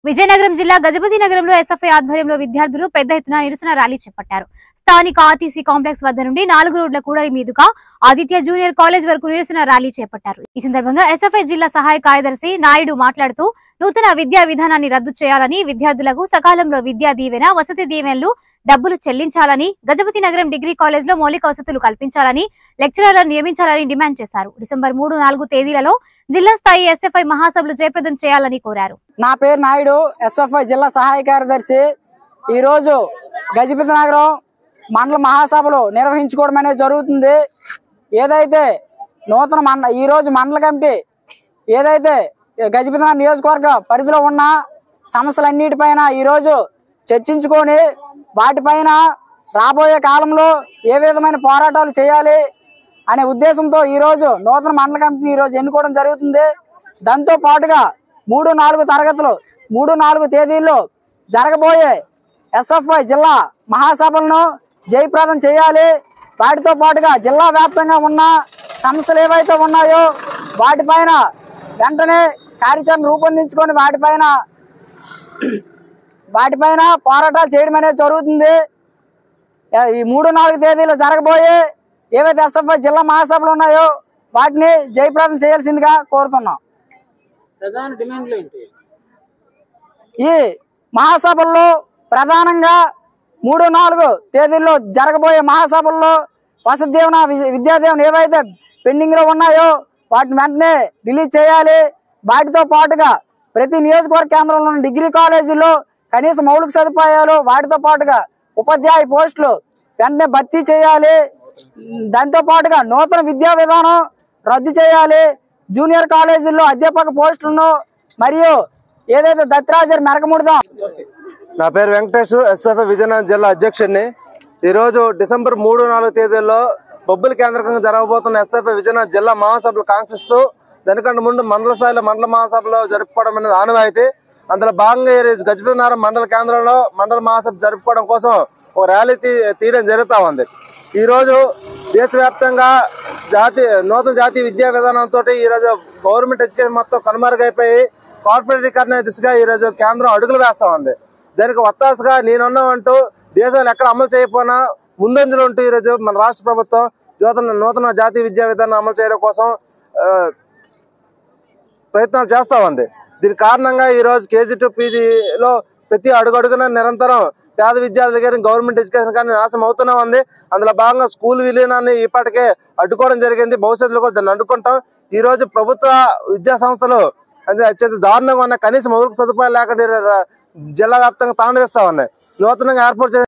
విజయనగరం జిల్లా గజపతి నగరంలో ఎస్ఎఫ్ఐ ఆధ్వర్యంలో విద్యార్థులు పెద్ద ఎత్తున నిరసన ర్యాలీ చేపట్టారు స్థానిక ఆర్టీసీ కాంప్లెక్స్ వద్ద నుండి నాలుగు రోడ్ల కూడలి మీదుగా ఆదిత్య జూనియర్ కాలేజ్ వరకు నిరసన ర్యాలీ చేపట్టారు ఈ సందర్భంగా ఎస్ఎఫ్ఐ జిల్లా సహాయ కార్యదర్శి నాయుడు మాట్లాడుతూ నూతన విద్యా విధానాన్ని రద్దు చేయాలని విద్యార్థులకు సకాలంలో విద్యా దీవెన వసతి దీవెనలు డబ్బులు చెల్లించాలని గజపతి నగరం డిగ్రీ కాలేజ్ లో మౌలిక వసతులు కల్పించాలని లెక్చరర్లను నియమించాలని డిమాండ్ చేశారు డిసెంబర్ మూడు నాలుగు తేదీలలో జిల్లా స్థాయి ఎస్ఎఫ్ఐ మహాసభలు జయప్రదం చేయాలని కోరారు నా పేరు నాయుడు ఎస్ఎఫ్ఐ జిల్లా సహాయ కార్యదర్శి ఈరోజు గజపతి నగరం మండల మహాసభలు నిర్వహించుకోవడం అనేది జరుగుతుంది ఏదైతే నూతన మండల ఈరోజు మండల కమిటీ ఏదైతే గజపతి నగరం నియోజకవర్గ పరిధిలో ఉన్న సమస్యలన్నిటిపైన ఈరోజు చర్చించుకొని వాటిపైన రాబోయే కాలంలో ఏ విధమైన పోరాటాలు చేయాలి అనే ఉద్దేశంతో ఈరోజు నూతన మండల కమిటీని ఈరోజు ఎన్నుకోవడం జరుగుతుంది దాంతో పాటుగా మూడు నాలుగు తరగతులు మూడు నాలుగు తేదీల్లో జరగబోయే ఎస్ఎఫ్ఐ జిల్లా మహాసభలను జయప్రదం చేయాలి వాటితో పాటుగా జిల్లా వ్యాప్తంగా ఉన్న సమస్యలు ఏవైతే ఉన్నాయో వాటిపైన వెంటనే కార్యాచరణ రూపొందించుకొని వాటిపైన వాటిపైన పోరాటాలు చేయడం అనేది జరుగుతుంది ఈ మూడు నాలుగు తేదీలు జరగబోయే ఏవైతే ఎస్ఎఫ్ఐ జిల్లా మహాసభలు ఉన్నాయో వాటిని జయప్రదం చేయాల్సిందిగా కోరుతున్నాం ప్రధాన డిమాండ్లు ఏంటి ఈ మహాసభల్లో ప్రధానంగా మూడు నాలుగు తేదీల్లో జరగబోయే మహాసభల్లో వసతి దీవెన వి- విద్యా దీవెన ఏవైతే పెండింగ్ లో ఉన్నాయో వాటిని వెంటనే రిలీజ్ చేయాలి వాటితో పాటుగా ప్రతి నియోజకవర్గ కేంద్రంలో ఉన్న డిగ్రీ కాలేజీల్లో కనీస మౌలిక సదుపాయాలు వాటితో పాటుగా ఉపాధ్యాయ పోస్టులు వెంటనే భర్తీ చేయాలి దాంతో పాటుగా నూతన విద్యా విధానం రద్దు చేయాలి జూనియర్ కాలేజీల్లో అధ్యాపక పోస్టులను మరియు ఏదైతే దత్రాజర్ మెరకముడదాం నా పేరు వెంకటేష్ ఎస్ఎఫ్ఐ విజయనగరం జిల్లా అధ్యక్షుడిని ఈరోజు డిసెంబర్ మూడు నాలుగు తేదీల్లో బొబ్బుల కేంద్రకంగా జరగబోతున్న ఎస్ఎఫ్ఐ విజయనగరం జిల్లా మహాసభలు కాంక్షిస్తూ దానికంటే ముందు మండల స్థాయిలో మండల మహాసభలో జరుపుకోవడం అనేది ఆనవాయితీ అందులో భాగంగా ఈ రోజు గజపతినగరం మండల కేంద్రంలో మండల మహాసభ జరుపుకోవడం కోసం ఒక ర్యాలీ తీ తీయడం జరుగుతూ ఉంది ఈరోజు దేశవ్యాప్తంగా జాతీయ నూతన జాతీయ విద్యా విధానంతో ఈరోజు గవర్నమెంట్ ఎడ్యుకేషన్ మొత్తం కనుమరుగైపోయి కార్పొరేటీకరణ దిశగా ఈరోజు కేంద్రం అడుగులు వేస్తా ఉంది దానికి వత్తాసుగా నేనున్నామంటూ దేశంలో ఎక్కడ అమలు చేయకపోయినా ముందంజలో ఉంటూ ఈరోజు మన రాష్ట్ర ప్రభుత్వం నూతన నూతన జాతీయ విద్యా విధానం అమలు చేయడం కోసం ఆ, ప్రయత్నాలు చేస్తా ఉంది దీని కారణంగా ఈ రోజు కేజీ టు పీజీలో ప్రతి అడుగడుగున నిరంతరం పేద విద్యార్థులు కానీ గవర్నమెంట్ ఎడ్యుకేషన్ కానీ నాశనం అవుతూనే ఉంది అందులో భాగంగా స్కూల్ విలీనాన్ని ఇప్పటికే అడ్డుకోవడం జరిగింది భవిష్యత్తులో కూడా దాన్ని అడ్డుకుంటాం ఈ రోజు ప్రభుత్వ విద్యా సంస్థలు అంటే అత్యంత దారుణంగా ఉన్న కనీస మౌలిక సదుపాయాలు లేకుండా జిల్లా వ్యాప్తంగా తాండవిస్తా ఉన్నాయి నూతనంగా ఏర్పాటు చేసిన